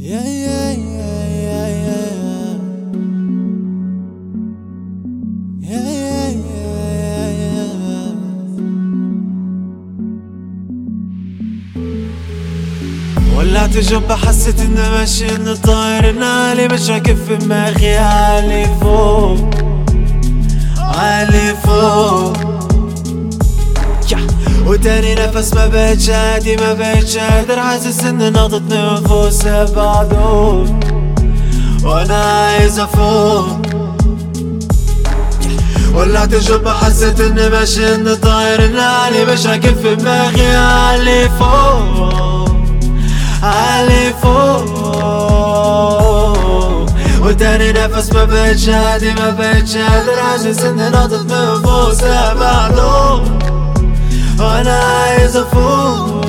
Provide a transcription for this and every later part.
Yeah, yeah, yeah, yeah, yeah. Yeah, yeah, yeah, yeah, yeah. ولعت جنب حسيت اني ماشي اني طاير إن عالي مش راكب في دماغي عالي فوق عالي فوق يا. وتاني نفس ما بقتش عادي ما بقتش قادر حاسس ان نقطة نفوس بعده وانا عايز افوق ولعت جنب حسيت اني ماشي اني طاير إن عالي مش راكب في دماغي عالي فوق عالي فوق وتاني نفس ما بقتش عادي ما بقتش قادر حاسس اني نقطة نفوس بعده وانا عايز افوق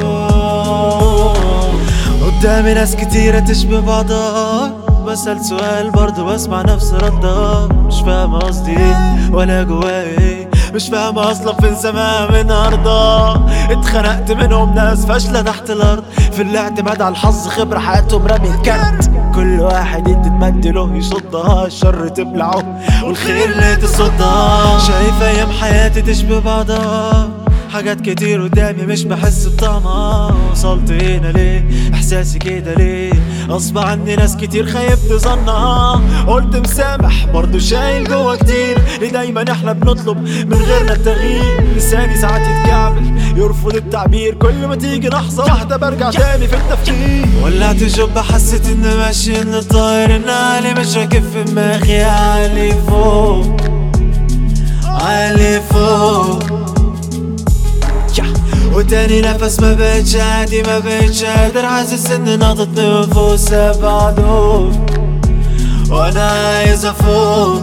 قدامي ناس كتيرة تشبه بعضها بسأل سؤال برضه بسمع نفس ردها مش فاهم قصدي ايه ولا جوايا ايه مش فاهم اصلا فين سماء من ارضها اتخنقت منهم ناس فاشلة تحت الارض في الاعتماد على الحظ خبرة حياتهم رمي كارت كل واحد يدي تمد له يصدها الشر تبلعه والخير اللي تصدها شايف ايام حياتي تشبه بعضها حاجات كتير قدامي مش بحس بطعمها وصلت هنا ليه احساسي كده ليه غصب عني ناس كتير خيبت ظنها قلت مسامح برضو شايل جوا كتير ليه دايما احنا بنطلب من غيرنا التغيير لساني ساعات يتكعبل يرفض التعبير كل ما تيجي لحظة واحدة برجع تاني في التفكير ولعت جنب حسيت اني ماشي اني طاير ان عالي مش راكب في دماغي عالي فوق عالي فوق يا. وتاني نفس ما بقتش عادي ما بقتش قادر حاسس ان نقطة نفوس بعده وانا عايز افوق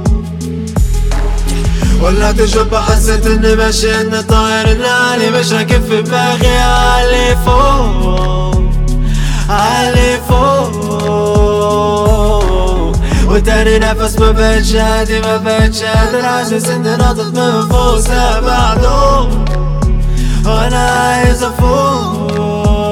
ولعت جنب حسيت اني ماشي اني طاير ان عالي مش راكب في دماغي عالي فوق عالي فوق وتاني نفس ما بقتش عادي ما بقتش قادر حاسس ان نقطة نفوس بعده وانا عايز افوق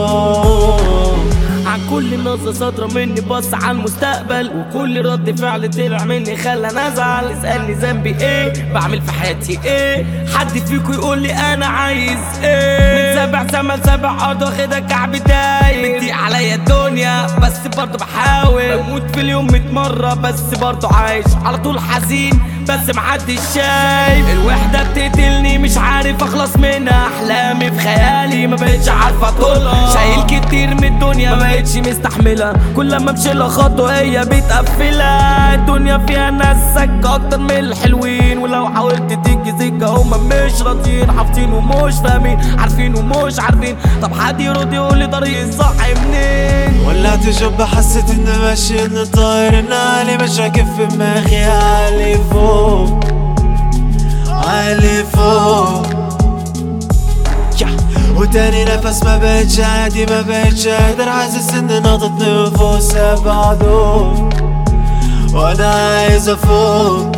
عن كل نظرة صادرة مني بص على المستقبل وكل رد فعل طلع مني خلاني ازعل اسألني ذنبي ايه بعمل في حياتي ايه حد فيكم يقول لي انا عايز ايه من سبع سما لسبع ارض واخدها كعب داير بتضيق عليا الدنيا بس برضه بحاول بموت في اليوم 100 مرة بس برضه عايش على طول حزين بس محدش شايف الوحدة بتقتلني مش عارف اخلص منها احلامي في خيالي ما بقتش عارفة اطولها شايل كتير من الدنيا ما بقتش مستحملة كل ما امشي لها خطوة هي بتقفلها الدنيا فيها ناس سكة اكتر من الحلوين ولو حاولت تيجي سكة هما مش راضيين حافظين ومش فاهمين عارفين ومش عارفين طب حد يرد يقول لي طريق الصح منين ولعت جنب حسيت اني ماشي اني طاير ان عالي مش راكب في دماغي عالي فوق عالي فوق يا. وتاني نفس ما بقتش عادي ما بقتش قادر حاسس ان نقطة نفوس بعده وانا عايز افوق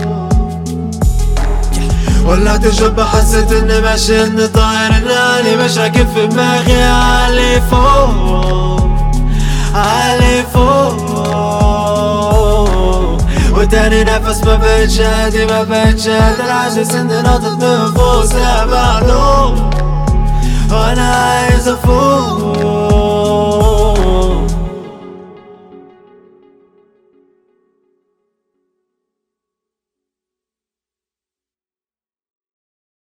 ولعت جنب حسيت اني ماشي اني طاير ان عالي مش راكب في دماغي عالي فوق عالي فوق وتاني نفس ما بقتش عادي ما بقتش قادر حاسس اني نقطة نفوس بعده وانا عايز افوق